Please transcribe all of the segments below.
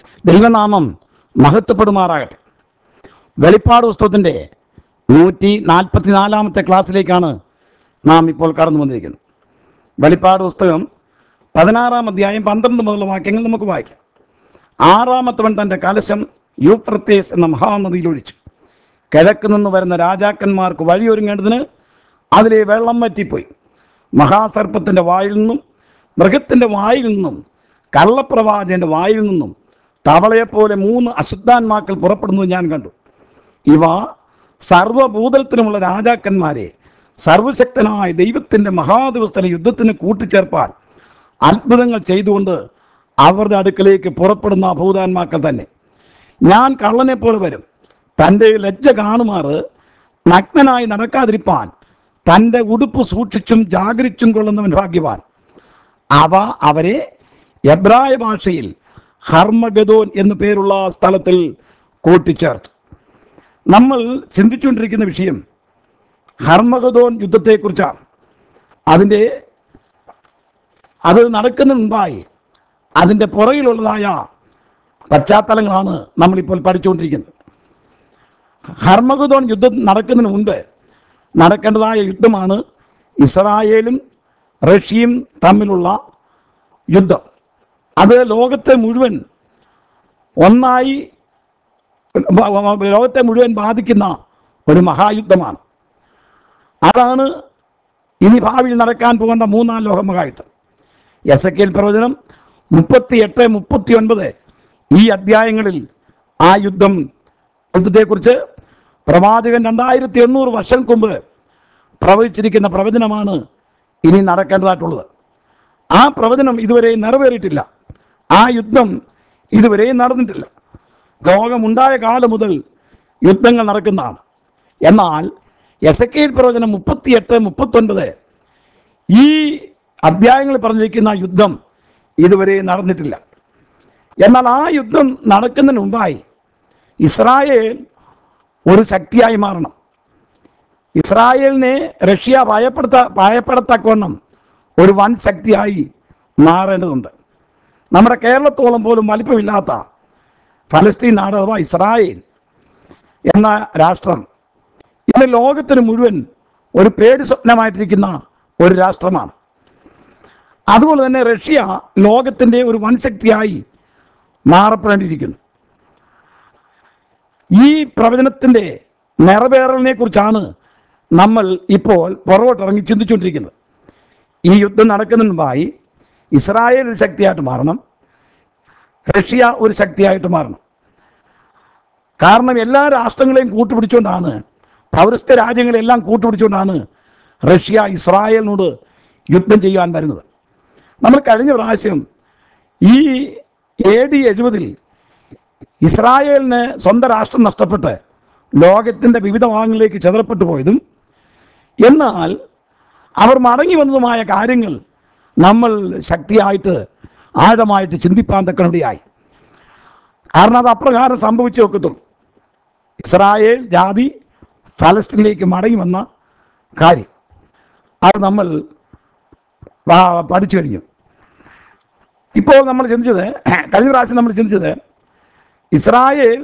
ദൈവനാമം മഹത്വപ്പെടുമാറാകട്ടെ വെളിപ്പാട് പുസ്തകത്തിൻ്റെ നൂറ്റി നാൽപ്പത്തിനാലാമത്തെ ക്ലാസ്സിലേക്കാണ് നാം ഇപ്പോൾ കടന്നു വന്നിരിക്കുന്നത് വെളിപ്പാട് പുസ്തകം പതിനാറാം അധ്യായം പന്ത്രണ്ട് മുതലുള്ള വാക്യങ്ങൾ നമുക്ക് വായിക്കാം ആറാമത്തവൻ തൻ്റെ കലശം യൂഫ്രത്തേസ് എന്ന മഹാനദിയിൽ ഒഴിച്ചു കിഴക്ക് നിന്ന് വരുന്ന രാജാക്കന്മാർക്ക് വഴിയൊരുങ്ങേണ്ടതിന് അതിലെ വെള്ളം വറ്റിപ്പോയി മഹാസർപ്പത്തിൻ്റെ വായിൽ നിന്നും മൃഗത്തിൻ്റെ വായിൽ നിന്നും കള്ളപ്രവാചകൻ്റെ വായിൽ നിന്നും തവളയെപ്പോലെ മൂന്ന് അശുദ്ധാന്മാക്കൾ പുറപ്പെടുന്നത് ഞാൻ കണ്ടു ഇവ സർവഭൂതലത്തിനുമുള്ള രാജാക്കന്മാരെ സർവശക്തനായ ദൈവത്തിൻ്റെ മഹാദിവസത്തിലെ യുദ്ധത്തിന് കൂട്ടിച്ചേർപ്പാൻ അത്ഭുതങ്ങൾ ചെയ്തുകൊണ്ട് അവരുടെ അടുക്കലേക്ക് പുറപ്പെടുന്ന ഭൂതാന്മാക്കൾ തന്നെ ഞാൻ കള്ളനെ പോലെ വരും തൻ്റെ ലജ്ജ കാണുമാറ് നഗ്നനായി നടക്കാതിരിപ്പാൻ തൻ്റെ ഉടുപ്പ് സൂക്ഷിച്ചും ജാഗരിച്ചും കൊള്ളുന്നവൻ ഭാഗ്യവാൻ അവ അവരെ എബ്രായ ഭാഷയിൽ ഹർമഗദോൻ എന്നു പേരുള്ള സ്ഥലത്തിൽ കൂട്ടിച്ചേർത്തു നമ്മൾ ചിന്തിച്ചുകൊണ്ടിരിക്കുന്ന വിഷയം ഹർമഗദോൻ യുദ്ധത്തെക്കുറിച്ചാണ് അതിൻ്റെ അത് നടക്കുന്നതിന് മുമ്പായി അതിൻ്റെ പുറകിലുള്ളതായ പശ്ചാത്തലങ്ങളാണ് നമ്മളിപ്പോൾ പഠിച്ചുകൊണ്ടിരിക്കുന്നത് ഹർമഗദോൻ യുദ്ധം നടക്കുന്നതിന് മുൻപ് നടക്കേണ്ടതായ യുദ്ധമാണ് ഇസ്രായേലും റഷ്യയും തമ്മിലുള്ള യുദ്ധം അത് ലോകത്തെ മുഴുവൻ ഒന്നായി ബ- ബ- ലോകത്തെ മുഴുവൻ ബാധിക്കുന്ന ഒരു മഹായുദ്ധമാണ് അതാണ് ഇനി ഭാവിയിൽ നടക്കാൻ പോകേണ്ട മൂന്നാം ലോക മഹായുദ്ധം എസ് എ പ്രവചനം മുപ്പത്തി എട്ട് മുപ്പത്തി ഒൻപത് ഈ അധ്യായങ്ങളിൽ ആ യുദ്ധം യുദ്ധത്തെക്കുറിച്ച് പ്രവാചകൻ രണ്ടായിരത്തി എണ്ണൂറ് വർഷം മുമ്പ് പ്രവചിച്ചിരിക്കുന്ന പ്രവചനമാണ് ഇനി നടക്കേണ്ടതായിട്ടുള്ളത് ആ പ്രവചനം ഇതുവരെ നിറവേറിയിട്ടില്ല ആ യുദ്ധം ഇതുവരെ നടന്നിട്ടില്ല ലോകമുണ്ടായ കാലം മുതൽ യുദ്ധങ്ങൾ നടക്കുന്നതാണ് എന്നാൽ എസ് എ പ്രവചനം മുപ്പത്തിയെട്ട് മുപ്പത്തൊൻപത് ഈ അധ്യായങ്ങളിൽ പറഞ്ഞിരിക്കുന്ന യുദ്ധം ഇതുവരെ നടന്നിട്ടില്ല എന്നാൽ ആ യുദ്ധം നടക്കുന്നതിന് മുമ്പായി ഇസ്രായേൽ ഒരു ശക്തിയായി മാറണം ഇസ്രായേലിനെ റഷ്യ ഭയപ്പെടുത്ത ഭയപ്പെടത്തക്കവണ്ണം ഒരു വൻ ശക്തിയായി മാറേണ്ടതുണ്ട് നമ്മുടെ കേരളത്തോളം പോലും വലിപ്പമില്ലാത്ത ഫലസ്തീൻ നാട് അഥവാ ഇസ്രായേൽ എന്ന രാഷ്ട്രം ഇന്ന് ലോകത്തിന് മുഴുവൻ ഒരു പേടി സ്വപ്നമായിട്ടിരിക്കുന്ന ഒരു രാഷ്ട്രമാണ് അതുപോലെ തന്നെ റഷ്യ ലോകത്തിൻ്റെ ഒരു വൻശക്തിയായി മാറപ്പെടേണ്ടിയിരിക്കുന്നു ഈ പ്രവചനത്തിൻ്റെ നിറവേറലിനെ കുറിച്ചാണ് നമ്മൾ ഇപ്പോൾ പുറകോട്ടിറങ്ങി ചിന്തിച്ചുകൊണ്ടിരിക്കുന്നത് ഈ യുദ്ധം നടക്കുന്നതിന് മുമ്പായി ഇസ്രായേൽ ഒരു ശക്തിയായിട്ട് മാറണം റഷ്യ ഒരു ശക്തിയായിട്ട് മാറണം കാരണം എല്ലാ രാഷ്ട്രങ്ങളെയും കൂട്ടുപിടിച്ചുകൊണ്ടാണ് പൗരസ്ത്യ രാജ്യങ്ങളെല്ലാം കൂട്ടുപിടിച്ചുകൊണ്ടാണ് റഷ്യ ഇസ്രായേലിനോട് യുദ്ധം ചെയ്യാൻ വരുന്നത് നമ്മൾ കഴിഞ്ഞ പ്രാവശ്യം ഈ എ ഡി എഴുപതിൽ ഇസ്രായേലിന് സ്വന്തം രാഷ്ട്രം നഷ്ടപ്പെട്ട് ലോകത്തിൻ്റെ വിവിധ ഭാഗങ്ങളിലേക്ക് ചിതറപ്പെട്ടു പോയതും എന്നാൽ അവർ മടങ്ങി വന്നതുമായ കാര്യങ്ങൾ നമ്മൾ ശക്തിയായിട്ട് ആഴമായിട്ട് ചിന്തിപ്പാൻ തക്കണിടയായി കാരണം അത് അപ്രകാരം സംഭവിച്ചു വെക്കത്തുള്ളൂ ഇസ്രായേൽ ജാതി ഫലസ്തീനിലേക്ക് മടങ്ങി വന്ന കാര്യം അത് നമ്മൾ വാ- പഠിച്ചു കഴിഞ്ഞു ഇപ്പോൾ നമ്മൾ ചിന്തിച്ചത് കഴിഞ്ഞ പ്രാവശ്യം നമ്മൾ ചിന്തിച്ചത് ഇസ്രായേൽ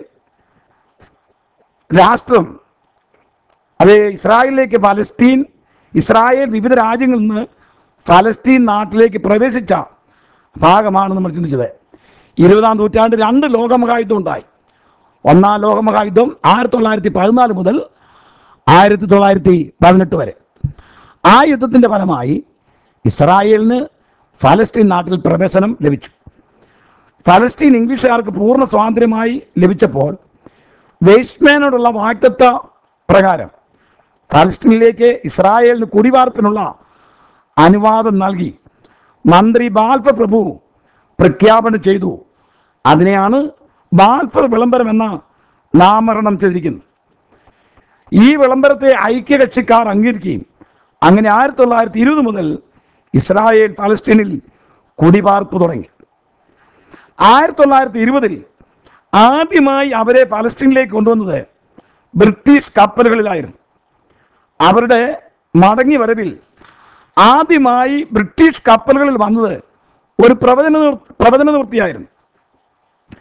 രാഷ്ട്രം അത് ഇസ്രായേലിലേക്ക് ഫലസ്തീൻ ഇസ്രായേൽ വിവിധ രാജ്യങ്ങളിൽ നിന്ന് ഫലസ്തീൻ നാട്ടിലേക്ക് പ്രവേശിച്ച ഭാഗമാണ് നമ്മൾ ചിന്തിച്ചത് ഇരുപതാം നൂറ്റാണ്ട് രണ്ട് ലോകമഹായുദ്ധം ഉണ്ടായി ഒന്നാം ലോകമഹായുദ്ധം ആയിരത്തി തൊള്ളായിരത്തി പതിനാല് മുതൽ ആയിരത്തി തൊള്ളായിരത്തി പതിനെട്ട് വരെ ആ യുദ്ധത്തിൻ്റെ ഫലമായി ഇസ്രായേലിന് ഫലസ്തീൻ നാട്ടിൽ പ്രവേശനം ലഭിച്ചു ഫലസ്തീൻ ഇംഗ്ലീഷുകാർക്ക് പൂർണ്ണ സ്വാതന്ത്ര്യമായി ലഭിച്ചപ്പോൾ വെയ്സ്മാനോടുള്ള വാക്തത്വ പ്രകാരം ഫലസ്തീനിലേക്ക് ഇസ്രായേലിന് കുടിവാർപ്പിനുള്ള അനുവാദം നൽകി മന്ത്രി ബാൽഫർ പ്രഭു പ്രഖ്യാപനം ചെയ്തു അതിനെയാണ് ബാൽഫർ വിളംബരം എന്ന നാമകരണം ചെയ്തിരിക്കുന്നത് ഈ വിളംബരത്തെ ഐക്യകക്ഷിക്കാർ അംഗീകരിക്കുകയും അങ്ങനെ ആയിരത്തി തൊള്ളായിരത്തി ഇരുപത് മുതൽ ഇസ്രായേൽ ഫലസ്തീനിൽ കുടിപാർപ്പ് തുടങ്ങി ആയിരത്തി തൊള്ളായിരത്തി ഇരുപതിൽ ആദ്യമായി അവരെ ഫലസ്തീനിലേക്ക് കൊണ്ടുവന്നത് ബ്രിട്ടീഷ് കപ്പലുകളിലായിരുന്നു അവരുടെ മടങ്ങി വരവിൽ ആദ്യമായി ബ്രിട്ടീഷ് കപ്പലുകളിൽ വന്നത് ഒരു പ്രവചന നിവൃ- പ്രവചന നിവൃത്തിയായിരുന്നു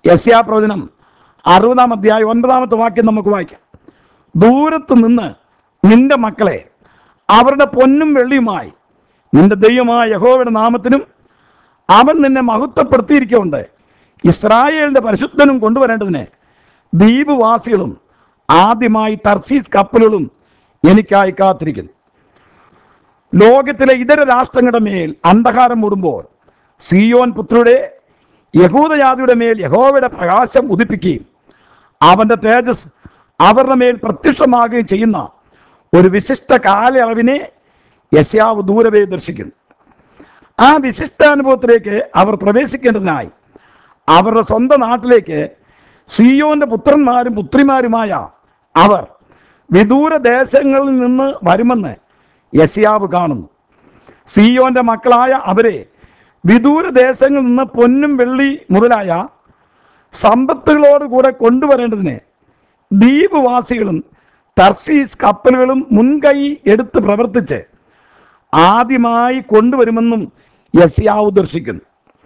യസ്യാ പ്രവചനം അറുപതാം അധ്യായം ഒൻപതാമത്തെ വാക്യം നമുക്ക് വായിക്കാം ദൂരത്ത് നിന്ന് നിന്റെ മക്കളെ അവരുടെ പൊന്നും വെള്ളിയുമായി നിന്റെ ദൈവമായ യഹോവയുടെ നാമത്തിനും അവൻ നിന്നെ മഹത്വപ്പെടുത്തിയിരിക്കുകൊണ്ട് ഇസ്രായേലിന്റെ പരിശുദ്ധനും കൊണ്ടുവരേണ്ടതിന് ദ്വീപുവാസികളും ആദ്യമായി തർസീസ് കപ്പലുകളും എനിക്കായി കാത്തിരിക്കുന്നു ലോകത്തിലെ ഇതര രാഷ്ട്രങ്ങളുടെ മേൽ അന്ധകാരം മൂടുമ്പോൾ സിയോൻ പുത്രയുടെ യഹൂദജാതിയുടെ മേൽ യഹോവയുടെ പ്രകാശം ഉദിപ്പിക്കുകയും അവന്റെ തേജസ് അവരുടെ മേൽ പ്രത്യക്ഷമാകുകയും ചെയ്യുന്ന ഒരു വിശിഷ്ട കാലയളവിനെ യശാവ് ദൂരവേ ദർശിക്കുന്നു ആ വിശിഷ്ടാനുഭവത്തിലേക്ക് അവർ പ്രവേശിക്കേണ്ടതിനായി അവരുടെ സ്വന്തം നാട്ടിലേക്ക് സിയോന്റെ പുത്രന്മാരും പുത്രിമാരുമായ അവർ വിദൂര ദേശങ്ങളിൽ നിന്ന് വരുമെന്ന് യശയാവ് കാണുന്നു സിയോന്റെ മക്കളായ അവരെ വിദൂര ദേശങ്ങളിൽ നിന്ന് പൊന്നും വെള്ളി മുതലായ സമ്പത്തുകളോടുകൂടെ കൊണ്ടുവരേണ്ടതിന് ദ്വീപുവാസികളും തർസീസ് കപ്പലുകളും മുൻകൈ എടുത്ത് പ്രവർത്തിച്ച് ആദ്യമായി കൊണ്ടുവരുമെന്നും യസിയാവ് ദർശിക്കുന്നു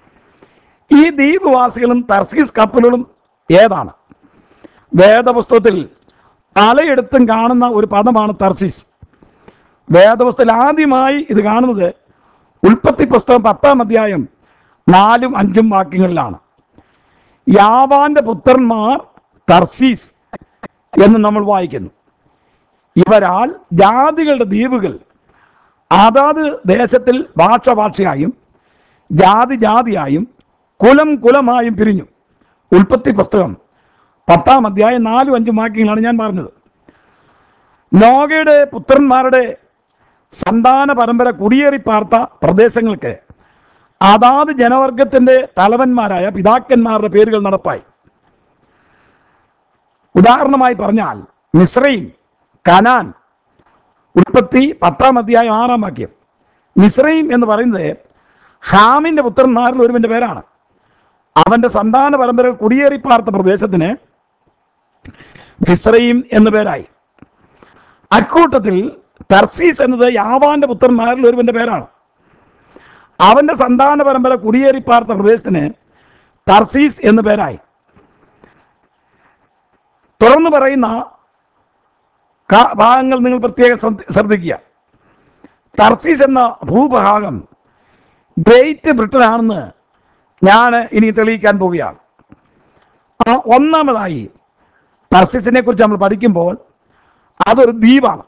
ഈ ദ്വീപുവാസികളും തർസീസ് കപ്പലുകളും ഏതാണ് വേദപുസ്തകത്തിൽ പലയിടത്തും കാണുന്ന ഒരു പദമാണ് തർസീസ് വേദപുസ്തകത്തിൽ ആദ്യമായി ഇത് കാണുന്നത് ഉൽപ്പത്തി പുസ്തകം പത്താം അധ്യായം നാലും അഞ്ചും വാക്യങ്ങളിലാണ് യാവാന്റെ പുത്രന്മാർ തർസീസ് എന്ന് നമ്മൾ വായിക്കുന്നു ഇവരാൽ ജാതികളുടെ ദ്വീപുകൾ അതാത് ദേശത്തിൽ ഭാഷ ഭാഷയായും ജാതി ജാതിയായും കുലം കുലമായും പിരിഞ്ഞു ഉൽപ്പത്തി പുസ്തകം പത്താം അധ്യായം നാലും അഞ്ചും വാക്യങ്ങളാണ് ഞാൻ പറഞ്ഞത് നോഗയുടെ പുത്രന്മാരുടെ സന്താന പരമ്പര കുടിയേറി പാർത്ത പ്രദേശങ്ങൾക്ക് അതാത് ജനവർഗത്തിന്റെ തലവന്മാരായ പിതാക്കന്മാരുടെ പേരുകൾ നടപ്പായി ഉദാഹരണമായി പറഞ്ഞാൽ മിശ്രയും കനാൻ ഉൽപ്പത്തി പത്താം അധ്യായം ആറാം വാക്യം മിശ്രയും എന്ന് പറയുന്നത് ഹാമിന്റെ പുത്രന്മാരിൽ ഒരുവന്റെ പേരാണ് അവന്റെ സന്താന പരമ്പര കുടിയേറി പാർത്ത പ്രദേശത്തിന് മിശ്രയും എന്ന പേരായി അക്കൂട്ടത്തിൽ തർസീസ് എന്നത് യാവാന്റെ പുത്രന്മാരിൽ ഒരുവന്റെ പേരാണ് അവന്റെ സന്താന പരമ്പര കുടിയേറി പാർത്ത പ്രദേശത്തിന് തർസീസ് എന്ന പേരായി തുടർന്ന് പറയുന്ന കാ- ഭാഗങ്ങൾ നിങ്ങൾ പ്രത്യേകം ശ്രദ്ധ- ശ്രദ്ധിക്കുക തർസീസ് എന്ന ഭൂഭാഗം ഗ്രേറ്റ് ബ്രിട്ടൻ ആണെന്ന് ഞാൻ ഇനി തെളിയിക്കാൻ പോവുകയാണ് ആ ഒന്നാമതായി തർസീസിനെ കുറിച്ച് നമ്മൾ പഠിക്കുമ്പോൾ അതൊരു ദ്വീപാണ്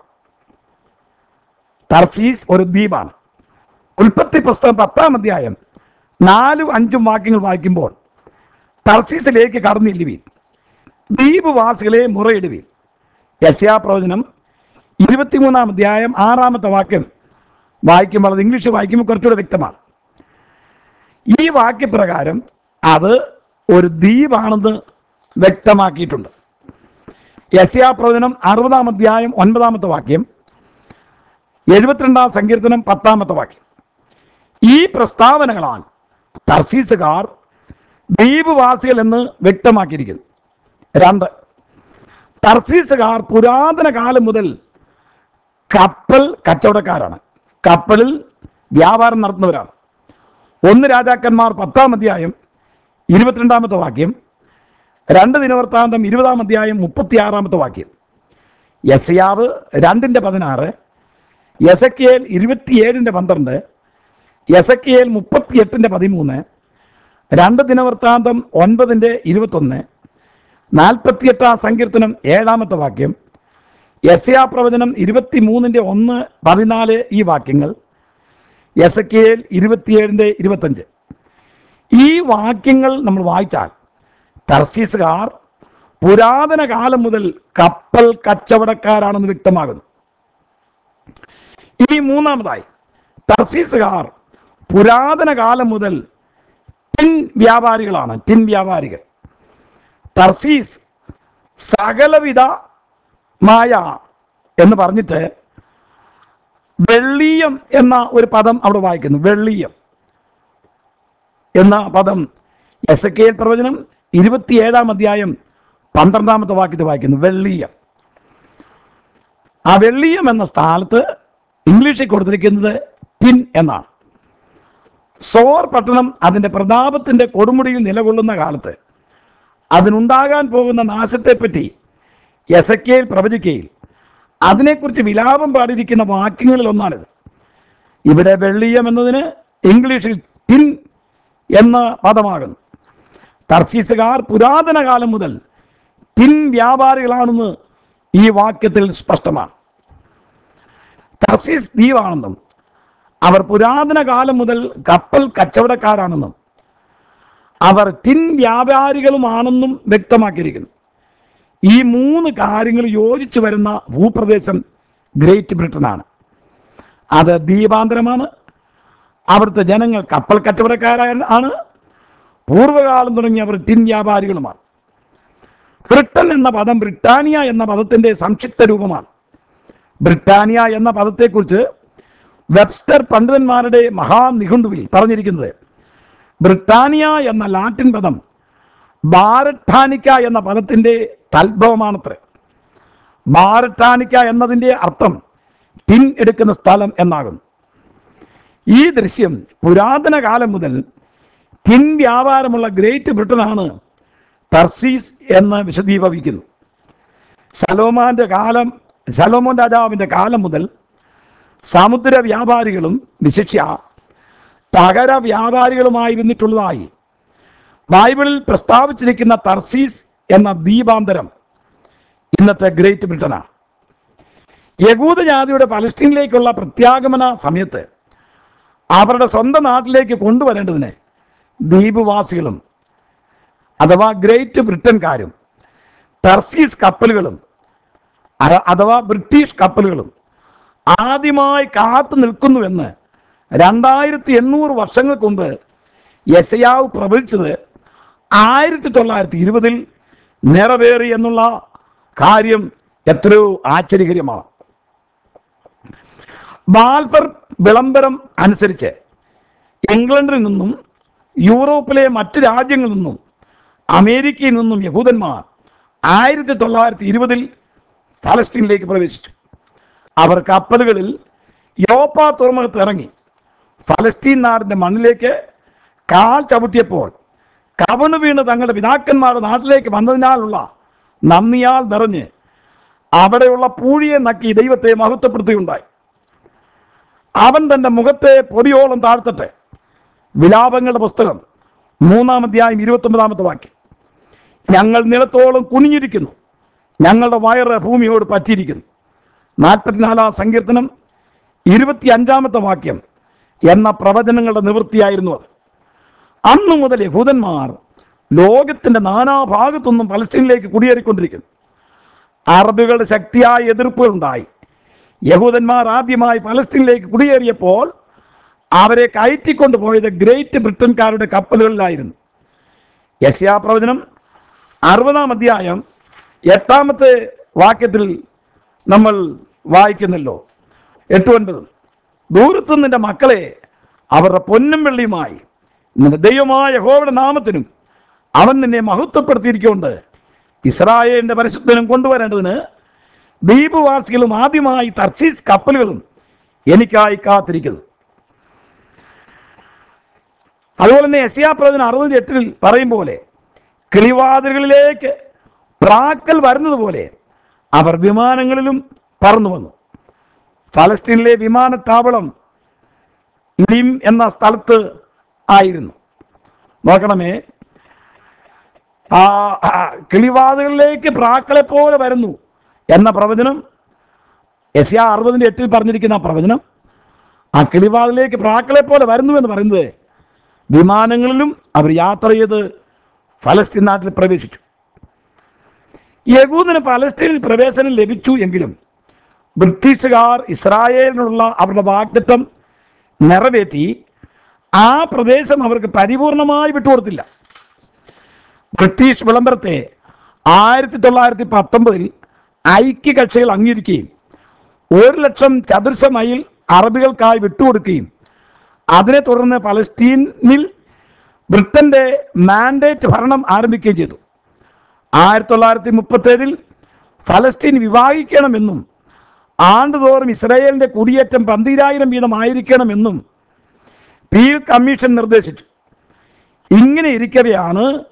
തർസീസ് ഒരു ദ്വീപാണ് ഉൽപ്പത്തി പുസ്തകം പത്താം അധ്യായം നാലും അഞ്ചും വാക്യങ്ങൾ വായിക്കുമ്പോൾ തർസീസിലേക്ക് കടന്നില്ലുവീൻ ദ്വീപുവാസികളെ മുറയിടുവീൻ യസ്യാ പ്രവചനം ഇരുപത്തിമൂന്നാം അധ്യായം ആറാമത്തെ വാക്യം വായിക്കുമ്പോൾ അത് ഇംഗ്ലീഷ് വായിക്കുമ്പോൾ കുറച്ചുകൂടെ വ്യക്തമാണ് ഈ വാക്യപ്രകാരം അത് ഒരു ദ്വീപാണെന്ന് വ്യക്തമാക്കിയിട്ടുണ്ട് യസ്യാ പ്രവചനം അറുപതാം അധ്യായം ഒൻപതാമത്തെ വാക്യം എഴുപത്തിരണ്ടാം സങ്കീർത്തനം പത്താമത്തെ വാക്യം ഈ പ്രസ്താവനകളാൽ തർസീസുകാർ ദ്വീപുവാസികൾ എന്ന് വ്യക്തമാക്കിയിരിക്കുന്നു രണ്ട് തർസീസുകാർ പുരാതന കാലം മുതൽ കപ്പൽ കച്ചവടക്കാരാണ് കപ്പലിൽ വ്യാപാരം നടത്തുന്നവരാണ് ഒന്ന് രാജാക്കന്മാർ പത്താം അധ്യായം ഇരുപത്തിരണ്ടാമത്തെ വാക്യം രണ്ട് ദിനവൃത്താന്തം ഇരുപതാം അധ്യായം മുപ്പത്തിയാറാമത്തെ വാക്യം യസയാവ് രണ്ടിൻ്റെ പതിനാറ് യസക്കിയേൽ ഇരുപത്തിയേഴിൻ്റെ പന്ത്രണ്ട് യസക്കിയേൽ മുപ്പത്തിയെട്ടിൻ്റെ പതിമൂന്ന് രണ്ട് ദിനവൃത്താന്തം ഒൻപതിൻ്റെ ഇരുപത്തൊന്ന് നാൽപ്പത്തിയെട്ടാം സങ്കീർത്തനം ഏഴാമത്തെ വാക്യം യസയാ പ്രവചനം ഇരുപത്തി മൂന്നിൻ്റെ ഒന്ന് പതിനാല് ഈ വാക്യങ്ങൾ യസക്കിയേൽ ഇരുപത്തിയേഴിൻ്റെ ഇരുപത്തഞ്ച് ഈ വാക്യങ്ങൾ നമ്മൾ വായിച്ചാൽ തർസീസുകാർ പുരാതന കാലം മുതൽ കപ്പൽ കച്ചവടക്കാരാണെന്ന് വ്യക്തമാകുന്നു ഇനി മൂന്നാമതായി തർസീസുകാർ പുരാതന കാലം മുതൽ ടിൻ വ്യാപാരികളാണ് ടിൻ വ്യാപാരികൾ തർസീസ് സകലവിധമായ എന്ന് പറഞ്ഞിട്ട് വെള്ളീയം എന്ന ഒരു പദം അവിടെ വായിക്കുന്നു വെള്ളീയം എന്ന പദം എസ് എ കെ പ്രവചനം ഇരുപത്തിയേഴാം അധ്യായം പന്ത്രണ്ടാമത്തെ വാക്യത്തിൽ വായിക്കുന്നു വെള്ളീയം ആ വെള്ളീയം എന്ന സ്ഥാനത്ത് ഇംഗ്ലീഷിൽ കൊടുത്തിരിക്കുന്നത് ടിൻ എന്നാണ് സോർ പട്ടണം അതിൻ്റെ പ്രതാപത്തിൻ്റെ കൊടുമുടിയിൽ നിലകൊള്ളുന്ന കാലത്ത് അതിനുണ്ടാകാൻ പോകുന്ന നാശത്തെപ്പറ്റി എസക്കേൽ പ്രവചിക്കയിൽ അതിനെക്കുറിച്ച് വിലാപം പാടിയിരിക്കുന്ന വാക്യങ്ങളിൽ ഒന്നാണിത് ഇവിടെ വെള്ളിയം എന്നതിന് ഇംഗ്ലീഷിൽ ടിൻ എന്ന പദമാകുന്നു തർസീസുകാർ പുരാതന കാലം മുതൽ ടിൻ വ്യാപാരികളാണെന്ന് ഈ വാക്യത്തിൽ സ്പഷ്ടമാണ് തർസീസ് ദ്വീപാണെന്നും അവർ പുരാതന കാലം മുതൽ കപ്പൽ കച്ചവടക്കാരാണെന്നും അവർ ടിൻ വ്യാപാരികളുമാണെന്നും വ്യക്തമാക്കിയിരിക്കുന്നു ഈ മൂന്ന് കാര്യങ്ങൾ യോജിച്ചു വരുന്ന ഭൂപ്രദേശം ഗ്രേറ്റ് ബ്രിട്ടനാണ് അത് ദ്വീപാന്തരമാണ് അവിടുത്തെ ജനങ്ങൾ കപ്പൽ കച്ചവടക്കാരാണ് ആണ് പൂർവ്വകാലം തുടങ്ങി അവർ ടിൻ വ്യാപാരികളുമാണ് ബ്രിട്ടൻ എന്ന പദം ബ്രിട്ടാനിയ എന്ന പദത്തിൻ്റെ സംക്ഷിപ്ത രൂപമാണ് ബ്രിട്ടാനിയ എന്ന പദത്തെക്കുറിച്ച് വെബ്സ്റ്റർ പണ്ഡിതന്മാരുടെ മഹാനിഘണ്ടുവിൽ പറഞ്ഞിരിക്കുന്നത് ബ്രിട്ടാനിയ എന്ന ലാറ്റിൻ പദം ബാരട്ടാനിക്ക എന്ന പദത്തിൻ്റെ തൽഭവമാണത്രേ ബാരട്ടാനിക്ക എന്നതിൻ്റെ അർത്ഥം ടിൻ എടുക്കുന്ന സ്ഥലം എന്നാകുന്നു ഈ ദൃശ്യം പുരാതന കാലം മുതൽ ടിൻ വ്യാപാരമുള്ള ഗ്രേറ്റ് ബ്രിട്ടനാണ് തർസീസ് എന്ന് വിശദീഭവിക്കുന്നു ശലോമാന്റെ കാലം ശലോമോൻ രാജാവിൻ്റെ കാലം മുതൽ സമുദ്ര വ്യാപാരികളും വിശിഷ്യ തകര വ്യാപാരികളുമായിരുന്നിട്ടുള്ളതായി ബൈബിളിൽ പ്രസ്താവിച്ചിരിക്കുന്ന തർസീസ് എന്ന ദ്വീപാന്തരം ഇന്നത്തെ ഗ്രേറ്റ് ബ്രിട്ടനാണ് യഹൂദ ജാതിയുടെ പലസ്തീനിലേക്കുള്ള പ്രത്യാഗമന സമയത്ത് അവരുടെ സ്വന്തം നാട്ടിലേക്ക് കൊണ്ടുവരേണ്ടതിന് ദ്വീപവാസികളും അഥവാ ഗ്രേറ്റ് ബ്രിട്ടൻകാരും ടർസീസ് കപ്പലുകളും അ- അഥവാ ബ്രിട്ടീഷ് കപ്പലുകളും ആദ്യമായി കാത്തു നിൽക്കുന്നുവെന്ന് രണ്ടായിരത്തി എണ്ണൂറ് വർഷങ്ങൾക്ക് മുമ്പ് യശയാവ് പ്രവചിച്ചത് ആയിരത്തി തൊള്ളായിരത്തി ഇരുപതിൽ നിറവേറി എന്നുള്ള കാര്യം എത്രയോ ആശ്ചര്യകരമാണ് ബാൽഫർ വിളംബരം അനുസരിച്ച് ഇംഗ്ലണ്ടിൽ നിന്നും യൂറോപ്പിലെ മറ്റ് രാജ്യങ്ങളിൽ നിന്നും അമേരിക്കയിൽ നിന്നും യഹൂദന്മാർ ആയിരത്തി തൊള്ളായിരത്തി ഇരുപതിൽ ഫലസ്തീനിലേക്ക് പ്രവേശിച്ചു അവർ കപ്പലുകളിൽ യോപ്പ തുറമുഖത്ത് ഇറങ്ങി ഫലസ്തീൻ നാടിൻ്റെ മണ്ണിലേക്ക് കാൽ ചവിട്ടിയപ്പോൾ കവണ് വീണ് തങ്ങളുടെ പിതാക്കന്മാരുടെ നാട്ടിലേക്ക് വന്നതിനാലുള്ള നന്ദിയാൽ നിറഞ്ഞ് അവിടെയുള്ള പൂഴിയെ നക്കി ദൈവത്തെ മഹത്വപ്പെടുത്തുകയുണ്ടായി അവൻ തൻ്റെ മുഖത്തെ പൊടിയോളം താഴ്ത്തട്ടെ വിലാപങ്ങളുടെ പുസ്തകം മൂന്നാം അധ്യായം ഇരുപത്തൊമ്പതാമത്തെ വാക്യം ഞങ്ങൾ നിലത്തോളം കുനിഞ്ഞിരിക്കുന്നു ഞങ്ങളുടെ വയറ് ഭൂമിയോട് പറ്റിയിരിക്കുന്നു നാൽപ്പത്തിനാലാം സങ്കീർത്തനം ഇരുപത്തി അഞ്ചാമത്തെ വാക്യം എന്ന പ്രവചനങ്ങളുടെ നിവൃത്തിയായിരുന്നു അത് അന്നു മുതൽ യഹൂദന്മാർ ലോകത്തിൻ്റെ നാനാഭാഗത്തുനിന്നും പലസ്തീനിലേക്ക് കുടിയേറിക്കൊണ്ടിരിക്കുന്നു അറബികളുടെ ശക്തിയായ എതിർപ്പുകളുണ്ടായി യഹൂദന്മാർ ആദ്യമായി പലസ്തീനിലേക്ക് കുടിയേറിയപ്പോൾ അവരെ കയറ്റിക്കൊണ്ട് പോയത് ഗ്രേറ്റ് ബ്രിട്ടൻകാരുടെ കപ്പലുകളിലായിരുന്നു യസ്യാ പ്രവചനം അറുപതാം അധ്യായം എട്ടാമത്തെ വാക്യത്തിൽ നമ്മൾ വായിക്കുന്നല്ലോ എട്ട് ഒൻപത് ദൂരത്തു നിന്റെ മക്കളെ അവരുടെ പൊന്നും വെള്ളിയുമായി നിന്റെ ദൈവമായ യഹോവയുടെ നാമത്തിനും അവൻ നിന്നെ മഹത്വപ്പെടുത്തിയിരിക്കൊണ്ട് ഇസ്രായേലിന്റെ പരിശുദ്ധനും കൊണ്ടുവരേണ്ടതിന് ദ്വീപവാസികളും ആദ്യമായി തർസീസ് കപ്പലുകളും എനിക്കായി കാത്തിരിക്കുന്നു അതുപോലെ തന്നെ എസിയാ പ്രവചനം അറുപത് എട്ടിൽ പറയും പോലെ കിളിവാതിലുകളിലേക്ക് പ്രാക്കൽ വരുന്നത് പോലെ അവർ വിമാനങ്ങളിലും പറന്നു വന്നു ഫലസ്തീനിലെ വിമാനത്താവളം ലിം എന്ന സ്ഥലത്ത് ആയിരുന്നു നോക്കണമേ ആ ആ, കിളിവാതികളിലേക്ക് പ്രാക്കളെ പോലെ വരുന്നു എന്ന പ്രവചനം എസ് ആ അറുപതിൻ്റെ എട്ടിൽ പറഞ്ഞിരിക്കുന്ന ആ പ്രവചനം ആ കിളിവാതിലേക്ക് പ്രാക്കളെ പോലെ വരുന്നു എന്ന് പറയുന്നത് വിമാനങ്ങളിലും അവർ യാത്ര ചെയ്ത് ഫലസ്തീൻ നാട്ടിൽ പ്രവേശിച്ചു യഹൂദിന് ഫലസ്തീനിൽ പ്രവേശനം ലഭിച്ചു എങ്കിലും ബ്രിട്ടീഷുകാർ ഇസ്രായേലിനുള്ള അവരുടെ വാഗ്ദത്വം നിറവേറ്റി ആ പ്രദേശം അവർക്ക് പരിപൂർണമായി വിട്ടുകൊടുത്തില്ല ബ്രിട്ടീഷ് വിളംബരത്തെ ആയിരത്തി തൊള്ളായിരത്തി പത്തൊമ്പതിൽ ഐക്യകക്ഷികൾ അംഗീകരിക്കുകയും ഒരു ലക്ഷം ചതുരശ്ര മൈൽ അറബികൾക്കായി വിട്ടുകൊടുക്കുകയും അതിനെ തുടർന്ന് പലസ്തീനിൽ ബ്രിട്ടന്റെ മാൻഡേറ്റ് ഭരണം ആരംഭിക്കുകയും ചെയ്തു ആയിരത്തി തൊള്ളായിരത്തി മുപ്പത്തേഴിൽ ഫലസ്തീൻ വിവാഹിക്കണമെന്നും ആണ്ടുതോറും ഇസ്രായേലിന്റെ കുടിയേറ്റം പന്തിരായിരം വീതം ആയിരിക്കണമെന്നും പീൽ കമ്മീഷൻ നിർദ്ദേശിച്ചു ഇങ്ങനെ ഇരിക്കവെയാണ്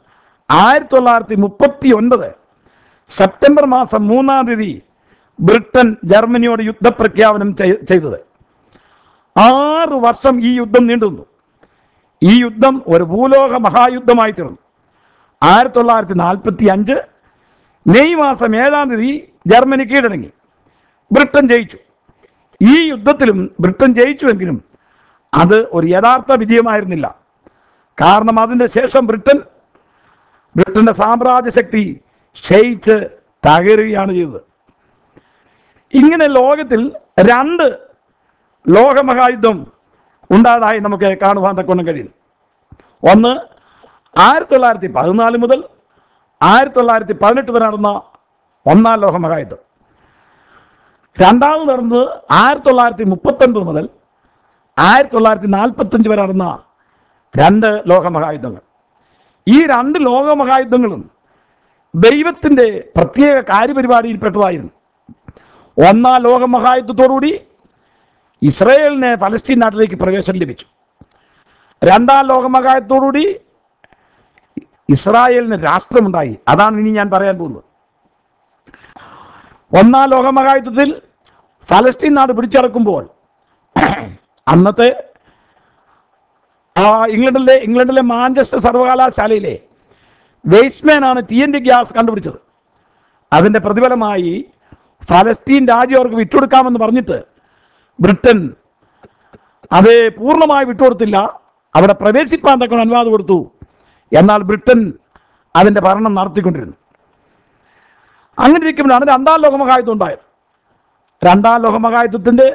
ആയിരത്തി തൊള്ളായിരത്തി മുപ്പത്തി ഒൻപത് സെപ്റ്റംബർ മാസം മൂന്നാം തീയതി ബ്രിട്ടൻ ജർമ്മനിയോട് യുദ്ധപ്രഖ്യാപനം ചെയ്- ചെയ്തത് ആറ് വർഷം ഈ യുദ്ധം നീണ്ടുനിന്നു ഈ യുദ്ധം ഒരു ഭൂലോക മഹായുദ്ധമായി തീർന്നു ആയിരത്തി തൊള്ളായിരത്തി നാൽപ്പത്തി അഞ്ച് മെയ് മാസം ഏഴാം തീയതി ജർമ്മനി കീഴടങ്ങി ബ്രിട്ടൻ ജയിച്ചു ഈ യുദ്ധത്തിലും ബ്രിട്ടൻ ജയിച്ചുവെങ്കിലും അത് ഒരു യഥാർത്ഥ വിജയമായിരുന്നില്ല കാരണം അതിൻ്റെ ശേഷം ബ്രിട്ടൻ ബ്രിട്ടന്റെ സാമ്രാജ്യ ശക്തി ക്ഷയിച്ച് തകരുകയാണ് ചെയ്തത് ഇങ്ങനെ ലോകത്തിൽ രണ്ട് ലോകമഹായുദ്ധം ഉണ്ടായതായി നമുക്ക് കാണുവാൻ തക്കൊണ്ടും കഴിയുന്നു ഒന്ന് ആയിരത്തി തൊള്ളായിരത്തി പതിനാല് മുതൽ ആയിരത്തി തൊള്ളായിരത്തി പതിനെട്ട് വരെ നടന്ന ഒന്നാം ലോകമഹായുദ്ധം രണ്ടാമത് നടന്നത് ആയിരത്തി തൊള്ളായിരത്തി മുപ്പത്തൊൻപത് മുതൽ ആയിരത്തി തൊള്ളായിരത്തി നാൽപ്പത്തഞ്ച് വരെ നടന്ന രണ്ട് ലോകമഹായുദ്ധങ്ങൾ ഈ രണ്ട് ലോകമഹായുദ്ധങ്ങളും ദൈവത്തിൻ്റെ പ്രത്യേക കാര്യപരിപാടിയിൽപ്പെട്ടതായിരുന്നു ഒന്നാം ലോകമഹായുദ്ധത്തോടുകൂടി ഇസ്രയേലിന് ഫലസ്തീൻ നാട്ടിലേക്ക് പ്രവേശനം ലഭിച്ചു രണ്ടാം ലോകമഹായുദ്ധത്തോടുകൂടി ഇസ്രായേലിന് രാഷ്ട്രമുണ്ടായി അതാണ് ഇനി ഞാൻ പറയാൻ പോകുന്നത് ഒന്നാം ലോകമഹായുദ്ധത്തിൽ ഫലസ്തീൻ നാട് പിടിച്ചടക്കുമ്പോൾ അന്നത്തെ ആ ഇംഗ്ലണ്ടിലെ ഇംഗ്ലണ്ടിലെ മാഞ്ചസ്റ്റർ സർവകലാശാലയിലെ വെയ്സ്മാനാണ് ടി എൻ ഡി ഗ്യാസ് കണ്ടുപിടിച്ചത് അതിൻ്റെ പ്രതിഫലമായി ഫലസ്തീൻ രാജ്യം അവർക്ക് വിട്ടുകൊടുക്കാമെന്ന് പറഞ്ഞിട്ട് ബ്രിട്ടൻ അത് പൂർണ്ണമായി വിട്ടുകൊടുത്തില്ല അവിടെ പ്രവേശിപ്പാൻ തക്ക അനുവാദം കൊടുത്തു എന്നാൽ ബ്രിട്ടൻ അതിൻ്റെ ഭരണം നടത്തിക്കൊണ്ടിരുന്നു അങ്ങനെ ഇരിക്കുമ്പോഴാണ് രണ്ടാം ലോകമഹായുദ്ധം ഉണ്ടായത് രണ്ടാം ലോകമഹായുദ്ധത്തിൻ്റെ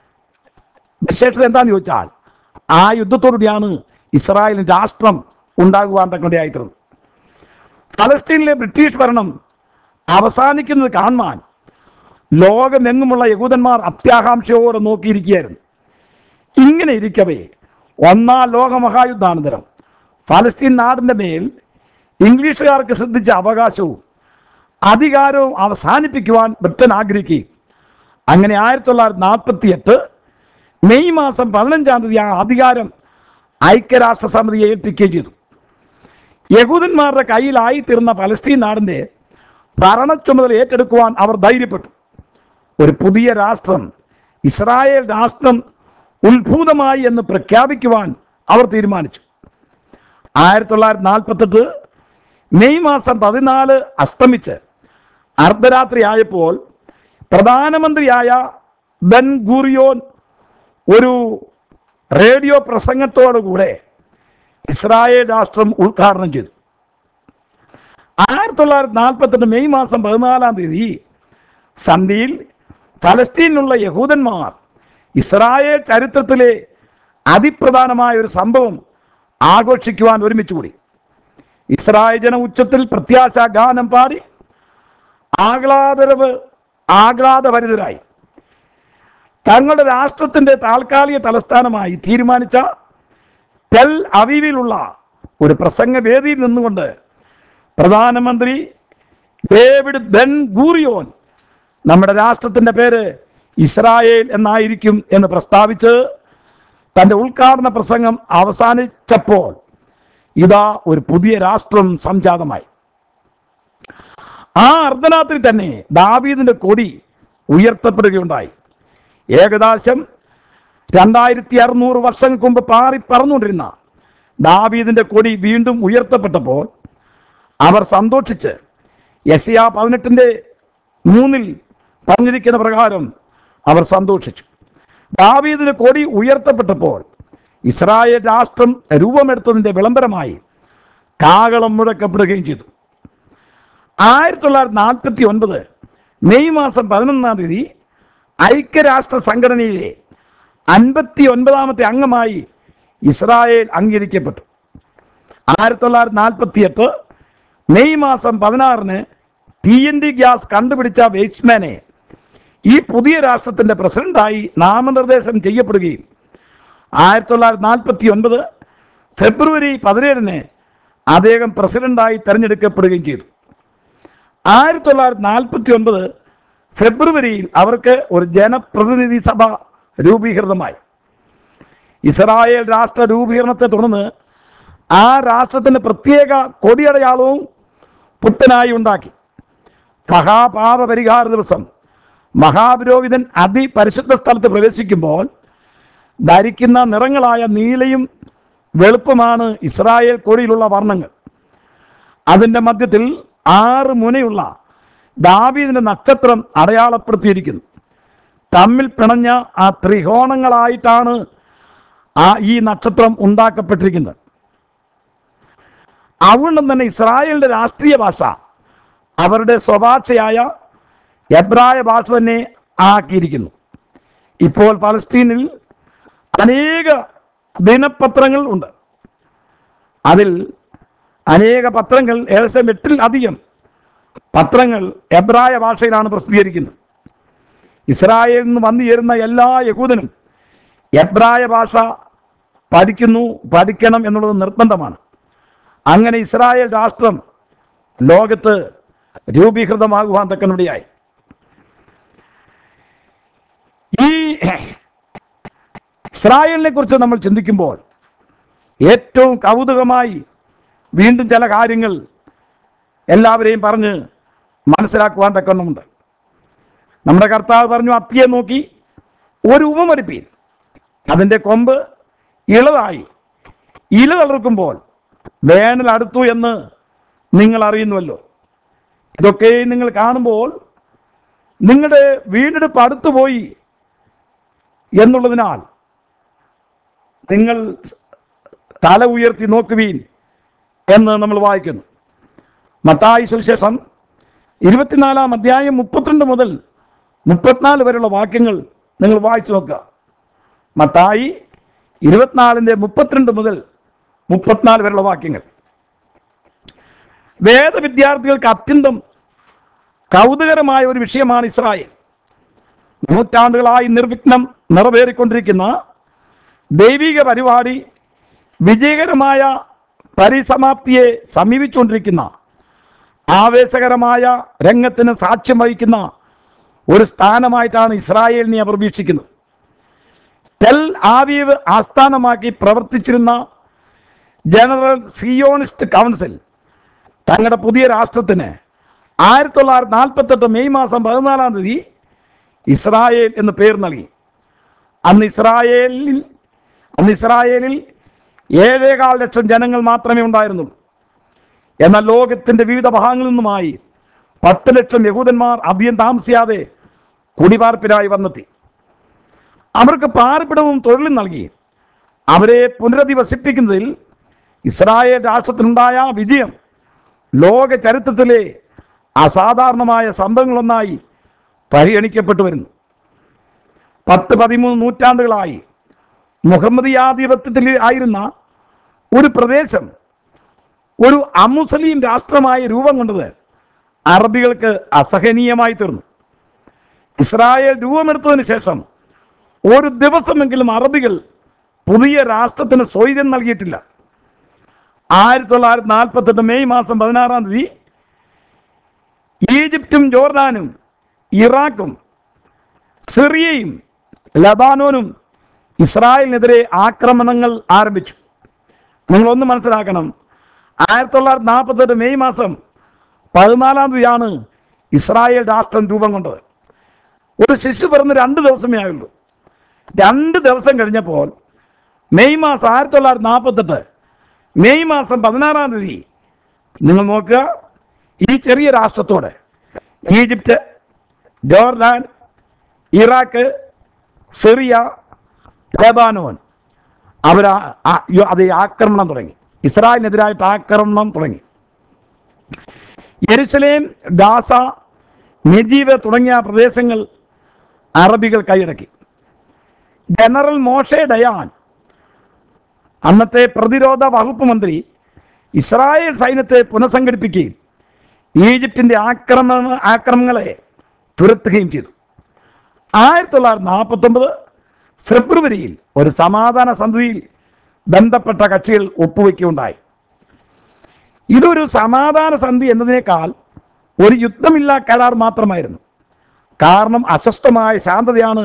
വിശേഷത എന്താണെന്ന് ചോദിച്ചാൽ ആ യുദ്ധത്തോടുകൂടിയാണ് ഇസ്രായേലിന് രാഷ്ട്രം ഉണ്ടാകുവാൻ തക്കണ്ടിയായിത്തീർന്നത് ഫലസ്തീനിലെ ബ്രിട്ടീഷ് ഭരണം അവസാനിക്കുന്നത് കാണുവാൻ ലോകമെങ്ങുമുള്ള യഹൂദന്മാർ അത്യാകാംക്ഷയോടെ നോക്കിയിരിക്കുകയായിരുന്നു ഇങ്ങനെ ഇരിക്കവേ ഒന്നാം ലോകമഹായുദ്ധാനന്തരം ഫലസ്തീൻ നാടിൻ്റെ മേൽ ഇംഗ്ലീഷുകാർക്ക് സിദ്ധിച്ച അവകാശവും അധികാരവും അവസാനിപ്പിക്കുവാൻ ബ്രിട്ടൻ ആഗ്രഹിക്കുകയും അങ്ങനെ ആയിരത്തി തൊള്ളായിരത്തി നാൽപ്പത്തി എട്ട് മെയ് മാസം പതിനഞ്ചാം തീയതി ആ അധികാരം ഐക്യരാഷ്ട്രസമിതിയെ ഏൽപ്പിക്കുകയും ചെയ്തു യഹൂദന്മാരുടെ കയ്യിലായിത്തീർന്ന ഫലസ്തീൻ നാടിൻ്റെ ഭരണ ചുമതല ഏറ്റെടുക്കുവാൻ അവർ ധൈര്യപ്പെട്ടു ഒരു പുതിയ രാഷ്ട്രം ഇസ്രായേൽ രാഷ്ട്രം ഉത്ഭൂതമായി എന്ന് പ്രഖ്യാപിക്കുവാൻ അവർ തീരുമാനിച്ചു ആയിരത്തി തൊള്ളായിരത്തി നാൽപ്പത്തെട്ട് മെയ് മാസം പതിനാല് അസ്തമിച്ച് അർദ്ധരാത്രി ആയപ്പോൾ പ്രധാനമന്ത്രിയായ ബെൻ ഗൂറിയോൻ ഒരു റേഡിയോ പ്രസംഗത്തോടുകൂടെ ഇസ്രായേൽ രാഷ്ട്രം ഉദ്ഘാടനം ചെയ്തു ആയിരത്തി തൊള്ളായിരത്തി നാൽപ്പത്തെട്ട് മെയ് മാസം പതിനാലാം തീയതി സന്ധ്യയിൽ ഫലസ്തീനിലുള്ള യഹൂദന്മാർ ഇസ്രായേൽ ചരിത്രത്തിലെ അതിപ്രധാനമായ ഒരു സംഭവം ആഘോഷിക്കുവാൻ ഒരുമിച്ച് കൂടി ഇസ്രായേൽ ജന ഉച്ചത്തിൽ പ്രത്യാശ ഗാനം പാടി ആഹ്ലാദരവ് ആഹ്ലാദഭരിതരായി തങ്ങളുടെ രാഷ്ട്രത്തിന്റെ താൽക്കാലിക തലസ്ഥാനമായി തീരുമാനിച്ച ടെൽ അവീവിലുള്ള ഒരു പ്രസംഗ വേദിയിൽ നിന്നുകൊണ്ട് പ്രധാനമന്ത്രി ഡേവിഡ് ബെൻ ഗൂറിയോൻ നമ്മുടെ രാഷ്ട്രത്തിന്റെ പേര് ഇസ്രായേൽ എന്നായിരിക്കും എന്ന് പ്രസ്താവിച്ച് തൻ്റെ ഉദ്ഘാടന പ്രസംഗം അവസാനിച്ചപ്പോൾ ഇതാ ഒരു പുതിയ രാഷ്ട്രം സംജാതമായി ആ അർദ്ധരാത്രി തന്നെ ദാവീദിന്റെ കൊടി ഉയർത്തപ്പെടുകയുണ്ടായി ഏകദേശം രണ്ടായിരത്തി അറുന്നൂറ് വർഷങ്ങൾക്ക് മുമ്പ് പാറി പറന്നുകൊണ്ടിരുന്ന ദാവീദിന്റെ കൊടി വീണ്ടും ഉയർത്തപ്പെട്ടപ്പോൾ അവർ സന്തോഷിച്ച് യസിയ പതിനെട്ടിൻ്റെ മൂന്നിൽ പറഞ്ഞിരിക്കുന്ന പ്രകാരം അവർ സന്തോഷിച്ചു ദാവീദിന് കൊടി ഉയർത്തപ്പെട്ടപ്പോൾ ഇസ്രായേൽ രാഷ്ട്രം രൂപമെടുത്തതിൻ്റെ വിളംബരമായി കാകളം മുഴക്കപ്പെടുകയും ചെയ്തു ആയിരത്തി തൊള്ളായിരത്തി നാൽപ്പത്തി ഒൻപത് മെയ് മാസം പതിനൊന്നാം തീയതി ഐക്യരാഷ്ട്ര സംഘടനയിലെ അൻപത്തി ഒൻപതാമത്തെ അംഗമായി ഇസ്രായേൽ അംഗീകരിക്കപ്പെട്ടു ആയിരത്തി തൊള്ളായിരത്തി നാൽപ്പത്തി എട്ട് മെയ് മാസം പതിനാറിന് ടി എൻ ഡി ഗ്യാസ് കണ്ടുപിടിച്ച വെയ്സ്മാനെ ഈ പുതിയ രാഷ്ട്രത്തിന്റെ പ്രസിഡന്റായി നാമനിർദ്ദേശം ചെയ്യപ്പെടുകയും ആയിരത്തി തൊള്ളായിരത്തി നാൽപ്പത്തി ഒൻപത് ഫെബ്രുവരി പതിനേഴിന് അദ്ദേഹം പ്രസിഡന്റായി തെരഞ്ഞെടുക്കപ്പെടുകയും ചെയ്തു ആയിരത്തി തൊള്ളായിരത്തി നാൽപ്പത്തി ഒൻപത് ഫെബ്രുവരിയിൽ അവർക്ക് ഒരു ജനപ്രതിനിധി സഭ രൂപീകൃതമായി ഇസ്രായേൽ രാഷ്ട്ര രൂപീകരണത്തെ തുടർന്ന് ആ രാഷ്ട്രത്തിന് പ്രത്യേക കൊടിയടയാളവും പുത്തനായി ഉണ്ടാക്കി മഹാപാപ പരിഹാര ദിവസം മഹാപുരോഹിതൻ അതിപരിശുദ്ധ സ്ഥലത്ത് പ്രവേശിക്കുമ്പോൾ ധരിക്കുന്ന നിറങ്ങളായ നീലയും വെളുപ്പുമാണ് ഇസ്രായേൽ കൊടിയിലുള്ള വർണ്ണങ്ങൾ അതിൻ്റെ മധ്യത്തിൽ ആറ് മുനയുള്ള ദാവീദിന്റെ നക്ഷത്രം അടയാളപ്പെടുത്തിയിരിക്കുന്നു തമ്മിൽ പിണഞ്ഞ ആ ത്രികോണങ്ങളായിട്ടാണ് ആ ഈ നക്ഷത്രം ഉണ്ടാക്കപ്പെട്ടിരിക്കുന്നത് അതുകൊണ്ടും തന്നെ ഇസ്രായേലിന്റെ രാഷ്ട്രീയ ഭാഷ അവരുടെ സ്വഭാഷയായ എബ്രായ ഭാഷ തന്നെ ആക്കിയിരിക്കുന്നു ഇപ്പോൾ പലസ്തീനിൽ അനേക ദിനപത്രങ്ങൾ ഉണ്ട് അതിൽ അനേക പത്രങ്ങൾ ഏകദേശം എട്ടിൽ അധികം പത്രങ്ങൾ എബ്രായ ഭാഷയിലാണ് പ്രസിദ്ധീകരിക്കുന്നത് ഇസ്രായേലിൽ നിന്ന് വന്നു ചേരുന്ന എല്ലാ യഹൂദനും എബ്രായ ഭാഷ പഠിക്കുന്നു പഠിക്കണം എന്നുള്ളത് നിർബന്ധമാണ് അങ്ങനെ ഇസ്രായേൽ രാഷ്ട്രം ലോകത്ത് രൂപീകൃതമാകുവാൻ തക്കനിടയായി ഈ ഇസ്രായേലിനെ കുറിച്ച് നമ്മൾ ചിന്തിക്കുമ്പോൾ ഏറ്റവും കൗതുകമായി വീണ്ടും ചില കാര്യങ്ങൾ എല്ലാവരെയും പറഞ്ഞ് മനസ്സിലാക്കുവാൻ തക്കണ്ണമുണ്ട് നമ്മുടെ കർത്താവ് പറഞ്ഞു അത്തിയെ നോക്കി ഒരു ഉപമരിപ്പീൻ അതിൻ്റെ കൊമ്പ് ഇളതായി ഇല തളിർക്കുമ്പോൾ വേനൽ അടുത്തു എന്ന് നിങ്ങൾ അറിയുന്നുവല്ലോ ഇതൊക്കെ നിങ്ങൾ കാണുമ്പോൾ നിങ്ങളുടെ വീടെടുപ്പ് അടുത്തു പോയി എന്നുള്ളതിനാൽ നിങ്ങൾ തല ഉയർത്തി നോക്കുവീൻ എന്ന് നമ്മൾ വായിക്കുന്നു മത്തായി സുവിശേഷം ഇരുപത്തിനാലാം അധ്യായം മുപ്പത്തിരണ്ട് മുതൽ മുപ്പത്തിനാല് വരെയുള്ള വാക്യങ്ങൾ നിങ്ങൾ വായിച്ചു നോക്കുക മത്തായി ഇരുപത്തിനാലിൻ്റെ മുപ്പത്തിരണ്ട് മുതൽ മുപ്പത്തിനാല് വരെയുള്ള വാക്യങ്ങൾ വേദവിദ്യാർത്ഥികൾക്ക് അത്യന്തം കൗതുകരമായ ഒരു വിഷയമാണ് ഇസ്രായേൽ നൂറ്റാണ്ടുകളായി നിർവിഘ്നം നിറവേറിക്കൊണ്ടിരിക്കുന്ന ദൈവിക പരിപാടി വിജയകരമായ പരിസമാപ്തിയെ സമീപിച്ചുകൊണ്ടിരിക്കുന്ന ആവേശകരമായ രംഗത്തിന് സാക്ഷ്യം വഹിക്കുന്ന ഒരു സ്ഥാനമായിട്ടാണ് ഇസ്രായേലിനെ അവർ വീക്ഷിക്കുന്നത് ടെൽ ആവീവ് ആസ്ഥാനമാക്കി പ്രവർത്തിച്ചിരുന്ന ജനറൽ സിയോണിസ്റ്റ് കൗൺസിൽ തങ്ങളുടെ പുതിയ രാഷ്ട്രത്തിന് ആയിരത്തി തൊള്ളായിരത്തി നാൽപ്പത്തെട്ട് മെയ് മാസം പതിനാലാം തീയതി ഇസ്രായേൽ എന്ന് പേര് നൽകി അന്ന് ഇസ്രായേലിൽ അന്ന് ഇസ്രായേലിൽ ഏഴേകാൽ ലക്ഷം ജനങ്ങൾ മാത്രമേ ഉണ്ടായിരുന്നുള്ളൂ എന്നാൽ ലോകത്തിൻ്റെ വിവിധ ഭാഗങ്ങളിൽ നിന്നുമായി പത്ത് ലക്ഷം യഹൂദന്മാർ അധികം താമസിയാതെ കുടിപാർപ്പിനായി വന്നെത്തി അവർക്ക് പാർപ്പിടവും തൊഴിലും നൽകി അവരെ പുനരധിവസിപ്പിക്കുന്നതിൽ ഇസ്രായേൽ രാഷ്ട്രത്തിനുണ്ടായ വിജയം ലോക ചരിത്രത്തിലെ അസാധാരണമായ സംഭവങ്ങളൊന്നായി പരിഗണിക്കപ്പെട്ടു വരുന്നു പത്ത് പതിമൂന്ന് നൂറ്റാണ്ടുകളായി മുഹമ്മദിയാധിപത്യത്തിൽ ആയിരുന്ന ഒരു പ്രദേശം ഒരു അമുസ്ലിം രാഷ്ട്രമായി രൂപം കൊണ്ടത് അറബികൾക്ക് അസഹനീയമായി തീർന്നു ഇസ്രായേൽ രൂപമെടുത്തതിന് ശേഷം ഒരു ദിവസമെങ്കിലും അറബികൾ പുതിയ രാഷ്ട്രത്തിന് സ്വൈര്യം നൽകിയിട്ടില്ല ആയിരത്തി തൊള്ളായിരത്തി നാൽപ്പത്തെട്ട് മെയ് മാസം പതിനാറാം തീയതി ഈജിപ്തും ജോർദാനും ഇറാഖും സിറിയയും ലബാനോനും ഇസ്രായേലിനെതിരെ ആക്രമണങ്ങൾ ആരംഭിച്ചു നിങ്ങളൊന്ന് മനസ്സിലാക്കണം ആയിരത്തി തൊള്ളായിരത്തി നാൽപ്പത്തെട്ട് മെയ് മാസം പതിനാലാം തീയതിയാണ് ഇസ്രായേൽ രാഷ്ട്രം രൂപം കൊണ്ടത് ഒരു ശിശു പിറന്ന് രണ്ട് ദിവസമേ ആയുള്ളൂ രണ്ട് ദിവസം കഴിഞ്ഞപ്പോൾ മെയ് മാസം ആയിരത്തി തൊള്ളായിരത്തി നാൽപ്പത്തെട്ട് മെയ് മാസം പതിനാറാം തീയതി നിങ്ങൾ നോക്കുക ഈ ചെറിയ രാഷ്ട്രത്തോട് Egypt Jordan Iraq Syria Lebanon അവർ അത് ആക്രമണം തുടങ്ങി ഇസ്രായേലിനെതിരായിട്ട് ആക്രമണം തുടങ്ങി യെരുസലേം ഗാസ നെജീവ് തുടങ്ങിയ പ്രദേശങ്ങൾ അറബികൾ കൈയടക്കി ജനറൽ മോഷെ ഡയാൻ അന്നത്തെ പ്രതിരോധ വകുപ്പ് മന്ത്രി ഇസ്രായേൽ സൈന്യത്തെ പുനഃസംഘടിപ്പിക്കുകയും ഈജിപ്തിൻ്റെ ആക്രമണ ആക്രമണങ്ങളെ തുരത്തുകയും ചെയ്തു ആയിരത്തി തൊള്ളായിരത്തി നാൽപ്പത്തൊമ്പത് ഫെബ്രുവരിയിൽ ഒരു സമാധാന സന്ധിയിൽ ബന്ധപ്പെട്ട കക്ഷികൾ ഒപ്പുവെക്കുകയുണ്ടായി ഇതൊരു സമാധാന സന്ധി എന്നതിനേക്കാൾ ഒരു യുദ്ധമില്ലാ കരാർ മാത്രമായിരുന്നു കാരണം അസ്വസ്ഥമായ ശാന്തതയാണ്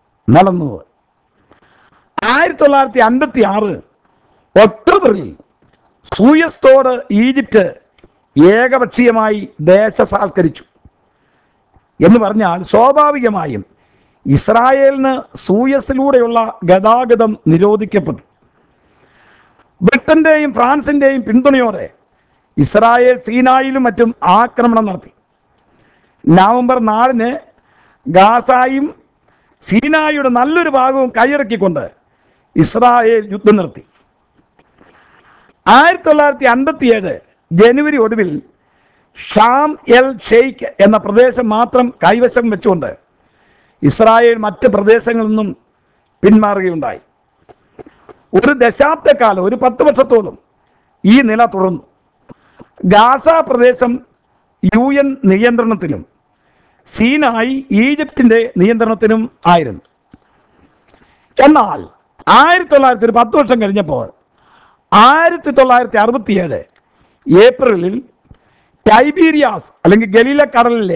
നടന്നത് ആയിരത്തി തൊള്ളായിരത്തി അൻപത്തി ആറ് ഒക്ടോബറിൽ സൂയസ് തോട് ഈജിപ്റ്റ് ഏകപക്ഷീയമായി ദേശസാൽക്കരിച്ചു എന്ന് പറഞ്ഞാൽ സ്വാഭാവികമായും ഇസ്രായേലിന് സൂയസിലൂടെയുള്ള ഗതാഗതം നിരോധിക്കപ്പെട്ടു ബ്രിട്ടന്റെയും ഫ്രാൻസിന്റെയും പിന്തുണയോടെ ഇസ്രായേൽ സീനായിലും മറ്റും ആക്രമണം നടത്തി നവംബർ നാലിന് ഗാസായും സീനായിയുടെ നല്ലൊരു ഭാഗവും കൈയടക്കിക്കൊണ്ട് ഇസ്രായേൽ യുദ്ധം നിർത്തി ആയിരത്തി തൊള്ളായിരത്തി അൻപത്തി ഏഴ് ജനുവരി ഒടുവിൽ ഷാം എൽ ഷെയ്ഖ് എന്ന പ്രദേശം മാത്രം കൈവശം വെച്ചുകൊണ്ട് ഇസ്രായേൽ മറ്റ് പ്രദേശങ്ങളിൽ നിന്നും പിന്മാറുകയുണ്ടായി ഒരു ദശാബ്ദക്കാലം ഒരു പത്ത് വർഷത്തോളം ഈ നില തുടർന്നു ഗാസ പ്രദേശം യു എൻ നിയന്ത്രണത്തിലും സീനായി ഈജിപ്തിൻ്റെ നിയന്ത്രണത്തിലും ആയിരുന്നു എന്നാൽ ആയിരത്തി തൊള്ളായിരത്തി ഒരു പത്ത് വർഷം കഴിഞ്ഞപ്പോൾ ആയിരത്തി തൊള്ളായിരത്തി അറുപത്തിയേഴ് ഏപ്രിലിൽ ടൈബീരിയാസ് അല്ലെങ്കിൽ ഗലീല കടലിലെ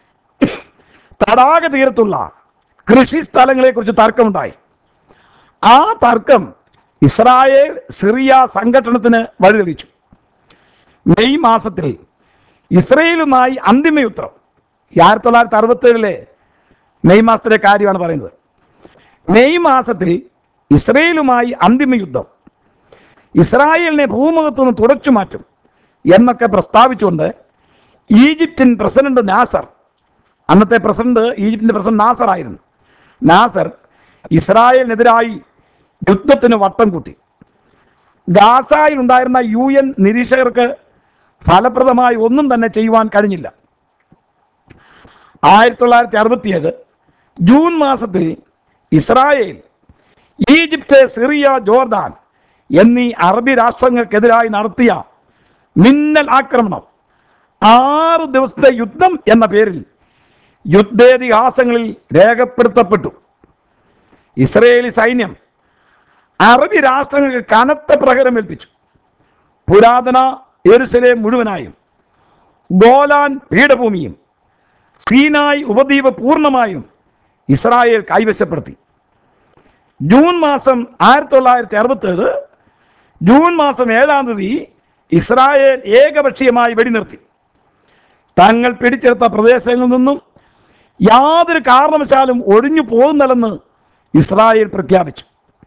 തടാക തീരത്തുള്ള കൃഷി സ്ഥലങ്ങളെക്കുറിച്ച് തർക്കമുണ്ടായി ആ തർക്കം ഇസ്രായേൽ സിറിയ സംഘടനത്തിന് വഴിതെളിച്ചു മെയ് മാസത്തിൽ ഇസ്രയേലുമായി അന്തിമയുത്രം ആയിരത്തി തൊള്ളായിരത്തി അറുപത്തേഴിലെ മെയ് മാസത്തിലെ കാര്യമാണ് പറയുന്നത് മെയ് മാസത്തിൽ ഇസ്രയേലുമായി അന്തിമയുദ്ധം ഇസ്രായേലിനെ ഭൂമുഖത്തു നിന്ന് തുടച്ചു മാറ്റും എന്നൊക്കെ പ്രസ്താവിച്ചുകൊണ്ട് ഈജിപ്ഷ്യൻ പ്രസിഡന്റ് നാസർ അന്നത്തെ പ്രസിഡന്റ് ഈജിപ്തിന്റെ പ്രസിഡന്റ് നാസർ ആയിരുന്നു നാസർ ഇസ്രായേലിനെതിരായി യുദ്ധത്തിന് വട്ടം കൂട്ടി ഗാസയിൽ ഉണ്ടായിരുന്ന യു എൻ നിരീക്ഷകർക്ക് ഫലപ്രദമായി ഒന്നും തന്നെ ചെയ്യുവാൻ കഴിഞ്ഞില്ല ആയിരത്തി തൊള്ളായിരത്തി അറുപത്തിയേഴ് ജൂൺ മാസത്തിൽ ഇസ്രായേൽ ഈജിപ്ത് സിറിയ ജോർദാൻ എന്നീ അറബി രാഷ്ട്രങ്ങൾക്കെതിരായി നടത്തിയ മിന്നൽ ആക്രമണം ആറ് ദിവസത്തെ യുദ്ധം എന്ന പേരിൽ യുദ്ധേതിഹാസങ്ങളിൽ രേഖപ്പെടുത്തപ്പെട്ടു ഇസ്രയേലി സൈന്യം അറബി രാഷ്ട്രങ്ങൾക്ക് കനത്ത പ്രഹരമേൽപ്പിച്ചു പുരാതന എരുസലേം മുഴുവനായും ഗോലാൻ പീഠഭൂമിയും സീനായ് ഉപദ്വീപ് പൂർണ്ണമായും ഇസ്രായേൽ കൈവശപ്പെടുത്തി ജൂൺ മാസം ആയിരത്തി തൊള്ളായിരത്തി അറുപത്തേഴ് ജൂൺ മാസം ഏഴാം തീയതി ഇസ്രായേൽ ഏകപക്ഷീയമായി വെടിനിർത്തി തങ്ങൾ പിടിച്ചെടുത്ത പ്രദേശങ്ങളിൽ നിന്നും യാതൊരു കാരണവശാലും ഒഴിഞ്ഞു പോകുന്നില്ലെന്ന് ഇസ്രായേൽ പ്രഖ്യാപിച്ചു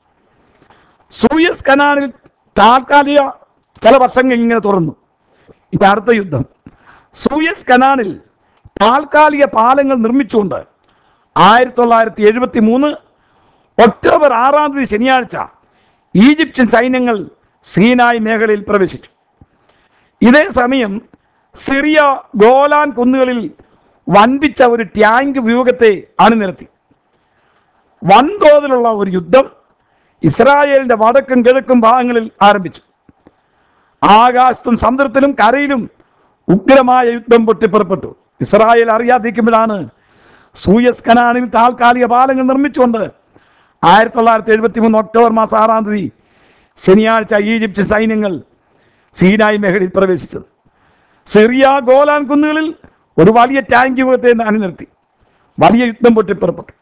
സൂയസ് കനാലിൽ താൽക്കാലിക ചില വർഷങ്ങൾ ഇങ്ങനെ തുറന്നു ഇനി അടുത്ത യുദ്ധം സൂയസ് കനാലിൽ താൽക്കാലിക പാലങ്ങൾ നിർമ്മിച്ചുകൊണ്ട് ആയിരത്തി തൊള്ളായിരത്തി എഴുപത്തി മൂന്ന് ഒക്ടോബർ ആറാം തീയതി ശനിയാഴ്ച ഈജിപ്ഷ്യൻ സൈന്യങ്ങൾ സീനായ് മേഖലയിൽ പ്രവേശിച്ചു ഇതേ സമയം സിറിയ ഗോലാൻ കുന്നുകളിൽ വൻപിച്ച ഒരു ടാങ്ക് വ്യൂഹത്തെ അണിനിരത്തി വൻതോതിലുള്ള ഒരു യുദ്ധം ഇസ്രായേലിന്റെ വടക്കും കിഴക്കും ഭാഗങ്ങളിൽ ആരംഭിച്ചു ആകാശത്തും സമുദ്രത്തിലും കരയിലും ഉഗ്രമായ യുദ്ധം പൊട്ടിപ്പുറപ്പെട്ടു ഇസ്രായേൽ അറിയാതിരിക്കുമ്പോഴാണ് സൂയസ് കനാലിൽ താൽക്കാലിക പാലങ്ങൾ നിർമ്മിച്ചുകൊണ്ട് ആയിരത്തി തൊള്ളായിരത്തി എഴുപത്തി മൂന്ന് ഒക്ടോബർ മാസം ആറാം തീയതി ശനിയാഴ്ച ഈജിപ്ഷ്യൻ സൈന്യങ്ങൾ സീനായി മേഖലയിൽ പ്രവേശിച്ചത് സിറിയ ഗോലാൻ കുന്നുകളിൽ ഒരു വലിയ ടാങ്ക് യുഗത്തെ അണിനിർത്തി വലിയ യുദ്ധം പൊട്ടിപ്പുറപ്പെട്ടു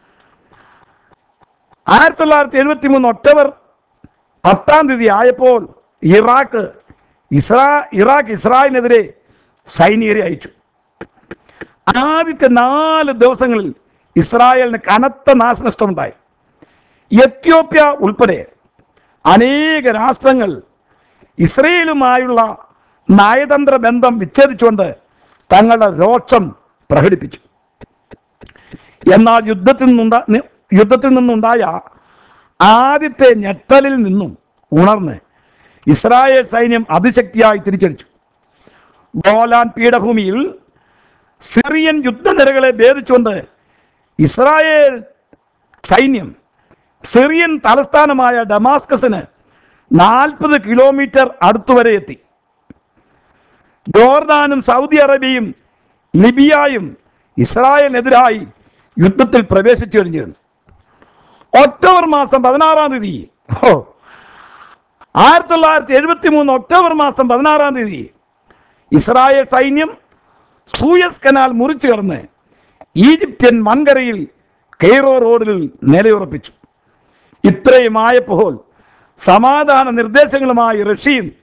ആയിരത്തി തൊള്ളായിരത്തി എഴുപത്തി മൂന്ന് ഒക്ടോബർ പത്താം തീയതി ആയപ്പോൾ ഇറാഖ് ഇസ്രാ ഇറാഖ് ഇസ്രായേലിനെതിരെ സൈനികരെ അയച്ചു ആദ്യത്തെ നാല് ദിവസങ്ങളിൽ ഇസ്രായേലിന് കനത്ത നാശനഷ്ടമുണ്ടായി എത്യോപ്യ ഉൾപ്പെടെ അനേക രാഷ്ട്രങ്ങൾ ഇസ്രയേലുമായുള്ള നയതന്ത്ര ബന്ധം വിച്ഛേദിച്ചുകൊണ്ട് തങ്ങളുടെ രോക്ഷം പ്രകടിപ്പിച്ചു എന്നാൽ യുദ്ധത്തിൽ നിന്നുണ്ടാ നി- യുദ്ധത്തിൽ നിന്നുണ്ടായ ആദ്യത്തെ ഞെട്ടലിൽ നിന്നും ഉണർന്ന് ഇസ്രായേൽ സൈന്യം അതിശക്തിയായി തിരിച്ചടിച്ചു ഗോലാൻ പീഠഭൂമിയിൽ സിറിയൻ യുദ്ധനിരകളെ ഭേദിച്ചുകൊണ്ട് ഇസ്രായേൽ സൈന്യം സിറിയൻ തലസ്ഥാനമായ ഡമാസ്കസിന് നാൽപ്പത് കിലോമീറ്റർ അടുത്തുവരെ എത്തി ജോർദാനും സൗദി അറേബ്യയും ലിബിയയും ഇസ്രായേലിനെതിരായി യുദ്ധത്തിൽ പ്രവേശിച്ചു കഴിഞ്ഞിരുന്നു ഒക്ടോബർ മാസം പതിനാറാം തീയതി ഓ ആയിരത്തി തൊള്ളായിരത്തി എഴുപത്തി മൂന്ന് ഒക്ടോബർ മാസം പതിനാറാം തീയതി ഇസ്രായേൽ സൈന്യം സൂയസ് കനാൽ മുറിച്ചു കടന്ന് ഈജിപ്ഷ്യൻ വൻകരയിൽ കെയ്റോ റോഡിൽ നിലയുറപ്പിച്ചു ഇത്രയുമായപ്പോൾ സമാധാന നിർദ്ദേശങ്ങളുമായി റഷ്യയും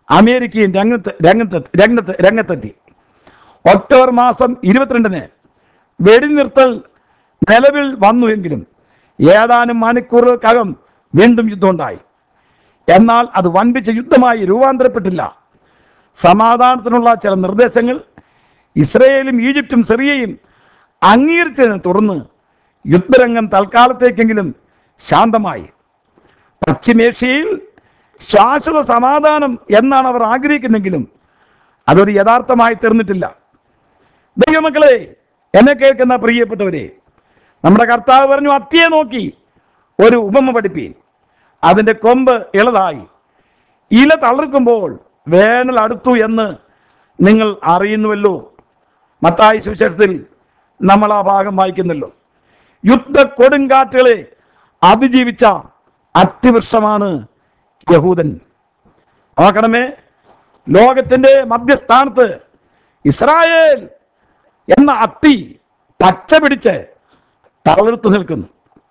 അമേരിക്കയും രംഗത്ത് രംഗത്ത് രംഗത്ത് രംഗത്തെത്തി ഒക്ടോബർ മാസം ഇരുപത്തിരണ്ടിന് വെടിനിർത്തൽ നിലവിൽ വന്നുവെങ്കിലും ഏതാനും മണിക്കൂറുകൾക്കകം വീണ്ടും യുദ്ധമുണ്ടായി എന്നാൽ അത് വൻപിച്ച യുദ്ധമായി രൂപാന്തരപ്പെട്ടില്ല സമാധാനത്തിനുള്ള ചില നിർദ്ദേശങ്ങൾ ഇസ്രയേലും ഈജിപ്തും സിറിയയും അംഗീകരിച്ചതിനെ തുടർന്ന് യുദ്ധരംഗം തൽക്കാലത്തേക്കെങ്കിലും ശാന്തമായി പശ്ചിമേഷ്യയിൽ ശാശ്വത സമാധാനം എന്നാണ് അവർ ആഗ്രഹിക്കുന്നെങ്കിലും അതൊരു യഥാർത്ഥമായി തീർന്നിട്ടില്ല ദൈവമക്കളെ എന്നെ കേൾക്കുന്ന പ്രിയപ്പെട്ടവരെ നമ്മുടെ കർത്താവ് പറഞ്ഞു അത്തിയെ നോക്കി ഒരു ഉപമ പഠിപ്പീൻ അതിൻ്റെ കൊമ്പ് ഇളതായി ഇല തളിർക്കുമ്പോൾ വേനൽ അടുത്തു എന്ന് നിങ്ങൾ അറിയുന്നുവല്ലോ മത്തായി സുവിശേഷത്തിൽ നമ്മൾ ആ ഭാഗം വായിക്കുന്നല്ലോ യുദ്ധ കൊടുങ്കാറ്റുകളെ അതിജീവിച്ച അത്തിവൃക്ഷമാണ് യഹൂദൻ നോക്കണമേ ലോകത്തിന്റെ മധ്യസ്ഥാനത്ത് ഇസ്രായേൽ എന്ന അത്തി പച്ച പിടിച്ച് തളർത്തു നിൽക്കുന്നു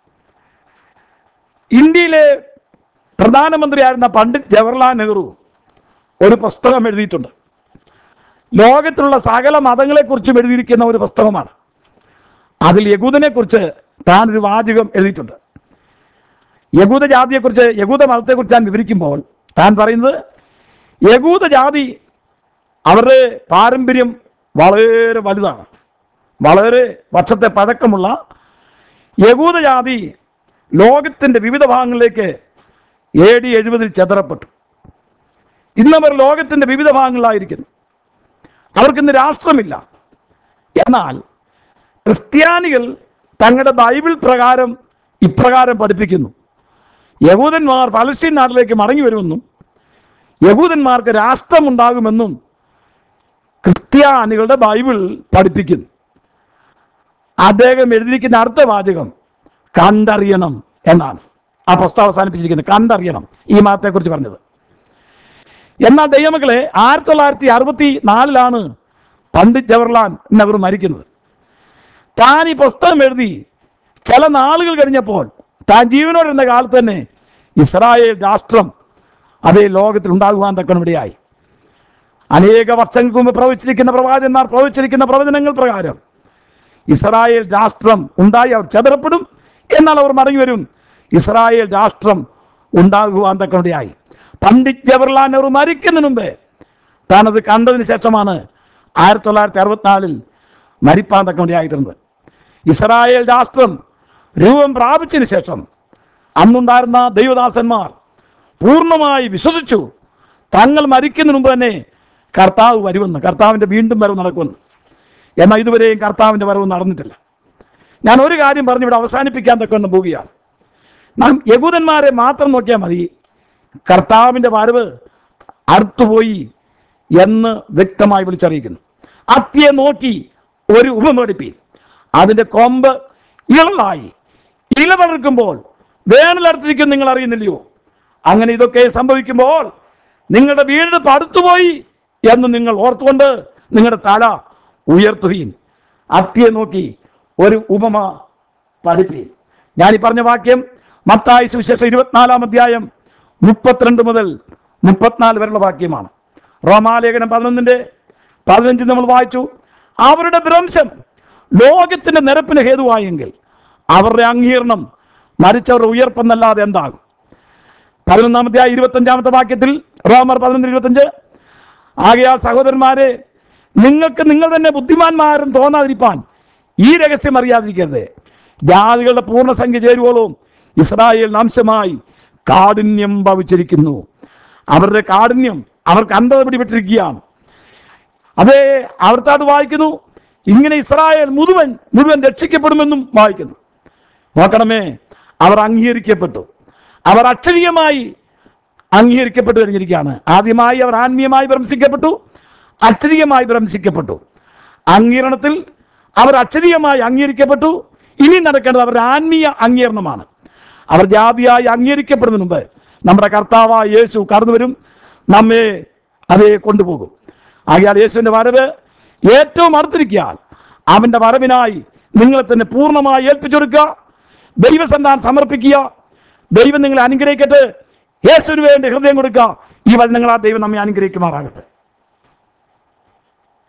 ഇന്ത്യയിലെ പ്രധാനമന്ത്രിയായിരുന്ന പണ്ഡിറ്റ് ജവഹർലാൽ നെഹ്റു ഒരു പുസ്തകം എഴുതിയിട്ടുണ്ട് ലോകത്തിലുള്ള സകല മതങ്ങളെക്കുറിച്ചും എഴുതിയിരിക്കുന്ന ഒരു പുസ്തകമാണ് അതിൽ യകൂദനെക്കുറിച്ച് താൻ ഒരു വാചകം എഴുതിയിട്ടുണ്ട് യകൂദ ജാതിയെക്കുറിച്ച് യകൂദ മതത്തെക്കുറിച്ച് താൻ വിവരിക്കുമ്പോൾ താൻ പറയുന്നത് യകൂദ ജാതി അവരുടെ പാരമ്പര്യം വളരെ വലുതാണ് വളരെ വർഷത്തെ പഴക്കമുള്ള യകൂദ ജാതി ലോകത്തിൻ്റെ വിവിധ ഭാഗങ്ങളിലേക്ക് എ ഡി എഴുപതിൽ ചെതറപ്പെട്ടു ഇന്നവർ ലോകത്തിൻ്റെ വിവിധ ഭാഗങ്ങളിലായിരിക്കുന്നു അവർക്കിന്ന് രാഷ്ട്രമില്ല എന്നാൽ ക്രിസ്ത്യാനികൾ തങ്ങളുടെ ബൈബിൾ പ്രകാരം ഇപ്രകാരം പഠിപ്പിക്കുന്നു യഹൂദന്മാർ പലസ്തീൻ നാട്ടിലേക്ക് മടങ്ങി വരുമെന്നും യഹൂദന്മാർക്ക് രാഷ്ട്രമുണ്ടാകുമെന്നും ക്രിസ്ത്യാനികളുടെ ബൈബിൾ പഠിപ്പിക്കുന്നു അദ്ദേഹം എഴുതിയിരിക്കുന്ന അടുത്ത വാചകം കണ്ടറിയണം എന്നാണ് ആ പുസ്തകം അവസാനിപ്പിച്ചിരിക്കുന്നത് കണ്ടറിയണം ഈ മതത്തെക്കുറിച്ച് പറഞ്ഞത് എന്നാൽ ദൈവമക്കളെ ആയിരത്തി തൊള്ളായിരത്തി അറുപത്തി നാലിലാണ് പണ്ഡിറ്റ് ജവഹർലാൽ നെഹ്റു മരിക്കുന്നത് താൻ ഈ പുസ്തകം എഴുതി ചില നാളുകൾ കഴിഞ്ഞപ്പോൾ താൻ ജീവനോടിരുന്ന കാലത്ത് തന്നെ ഇസ്രായേൽ രാഷ്ട്രം അതേ ലോകത്തിൽ ഉണ്ടാകുവാൻ തക്കണിടയായി അനേക വർഷങ്ങൾക്ക് മുമ്പ് പ്രവചിച്ചിരിക്കുന്ന പ്രവാചകന്മാർ പ്രവചിച്ചിരിക്കുന്ന പ്രവചനങ്ങൾ പ്രകാരം ഇസ്രായേൽ രാഷ്ട്രം ഉണ്ടായി അവർ ചെതറപ്പെടും എന്നാൽ അവർ മടങ്ങി വരും ഇസ്രായേൽ രാഷ്ട്രം ഉണ്ടാകുവാൻ തക്കണിടയായി പണ്ഡിറ്റ് ജവഹർലാൽ നെഹ്റു മരിക്കുന്നതിന് മുമ്പ് താനത് കണ്ടതിന് ശേഷമാണ് ആയിരത്തി തൊള്ളായിരത്തി അറുപത്തിനാലിൽ മരിപ്പാൻ തക്കണിടയായിരുന്നത് ഇസ്രായേൽ രാഷ്ട്രം രൂപം പ്രാപിച്ചതിന് ശേഷം അന്നുണ്ടായിരുന്ന ദൈവദാസന്മാർ പൂർണ്ണമായി വിശ്വസിച്ചു തങ്ങൾ മരിക്കുന്നതിന് മുമ്പ് തന്നെ കർത്താവ് വരുമെന്ന് കർത്താവിൻ്റെ വീണ്ടും വരവ് നടക്കുമെന്ന് എന്നാൽ ഇതുവരെയും കർത്താവിൻ്റെ വരവ് നടന്നിട്ടില്ല ഞാൻ ഒരു കാര്യം പറഞ്ഞ് ഇവിടെ അവസാനിപ്പിക്കാൻ തക്കൊണ്ട് പോവുകയാണ് നാം യഹൂദന്മാരെ മാത്രം നോക്കിയാൽ മതി കർത്താവിൻ്റെ വരവ് അടുത്തുപോയി എന്ന് വ്യക്തമായി വിളിച്ചറിയിക്കുന്നു അത്തിയെ നോക്കി ഒരു ഉപമേടിപ്പീൻ അതിൻ്റെ കൊമ്പ് ഇളതായി ഇല വളർക്കുമ്പോൾ വേനലടുത്തിരിക്കും നിങ്ങൾ അറിയുന്നില്ലയോ അങ്ങനെ ഇതൊക്കെ സംഭവിക്കുമ്പോൾ നിങ്ങളുടെ വീട് പടുത്തുപോയി എന്ന് നിങ്ങൾ ഓർത്തുകൊണ്ട് നിങ്ങളുടെ തല ഉയർത്തുകയും അത്തിയെ നോക്കി ഒരു ഉപമ പഠിപ്പീൻ ഞാൻ ഈ പറഞ്ഞ വാക്യം മത്തായി സുവിശേഷം ഇരുപത്തിനാലാം അധ്യായം മുപ്പത്തിരണ്ട് മുതൽ മുപ്പത്തിനാല് വരെയുള്ള വാക്യമാണ് റോമാലേഖനം പതിനൊന്നിൻ്റെ പതിനഞ്ച് നമ്മൾ വായിച്ചു അവരുടെ ഭ്രംശം ലോകത്തിന്റെ നിരപ്പിന് ഹേതുവായെങ്കിൽ അവരുടെ അംഗീകരണം മരിച്ചവരുടെ ഉയർപ്പെന്നല്ലാതെ എന്താകും പതിനൊന്നാമത്തെ ഇരുപത്തഞ്ചാമത്തെ വാക്യത്തിൽ റോമർ പതിനൊന്ന് ഇരുപത്തഞ്ച് ആകയാൽ സഹോദരന്മാരെ നിങ്ങൾക്ക് നിങ്ങൾ തന്നെ ബുദ്ധിമാന്മാരും തോന്നാതിരിപ്പാൻ ഈ രഹസ്യം അറിയാതിരിക്കരുത് ജാതികളുടെ പൂർണ്ണസംഖ്യ ചേരുവോളും ഇസ്രായേൽ അംശമായി കാഠിന്യം ഭവിച്ചിരിക്കുന്നു അവരുടെ കാഠിന്യം അവർക്ക് അന്ധത പിടിപെട്ടിരിക്കുകയാണ് അതേ അവർത്താട്ട് വായിക്കുന്നു ഇങ്ങനെ ഇസ്രായേൽ മുഴുവൻ മുഴുവൻ രക്ഷിക്കപ്പെടുമെന്നും വായിക്കുന്നു നോക്കണമേ അവർ അംഗീകരിക്കപ്പെട്ടു അവർ അക്ഷരീയമായി അംഗീകരിക്കപ്പെട്ടു കഴിഞ്ഞിരിക്കുകയാണ് ആദ്യമായി അവർ ആത്മീയമായി ഭ്രംശിക്കപ്പെട്ടു അക്ഷരീയമായി ഭ്രംശിക്കപ്പെട്ടു അംഗീകരണത്തിൽ അവർ അക്ഷരീയമായി അംഗീകരിക്കപ്പെട്ടു ഇനി നടക്കേണ്ടത് അവരുടെ ആത്മീയ അംഗീകരണമാണ് അവർ ജാതിയായി അംഗീകരിക്കപ്പെടുന്നതിന് മുമ്പ് നമ്മുടെ കർത്താവായ യേശു കടന്നു വരും നമ്മെ അതേ കൊണ്ടുപോകും ആകയാൽ യേശുവിൻ്റെ വരവ് ഏറ്റവും അടുത്തിരിക്കാൻ അവൻ്റെ വരവിനായി നിങ്ങളെ തന്നെ പൂർണ്ണമായി ഏൽപ്പിച്ചെടുക്കുക ദൈവസന്താനം സമർപ്പിക്കുക ദൈവം നിങ്ങളെ അനുഗ്രഹിക്കട്ടെ യേശുവിന് വേണ്ടി ഹൃദയം കൊടുക്കുക ഈ വചനങ്ങൾ ആ ദൈവം നമ്മെ അനുഗ്രഹിക്കുമാറാകട്ടെ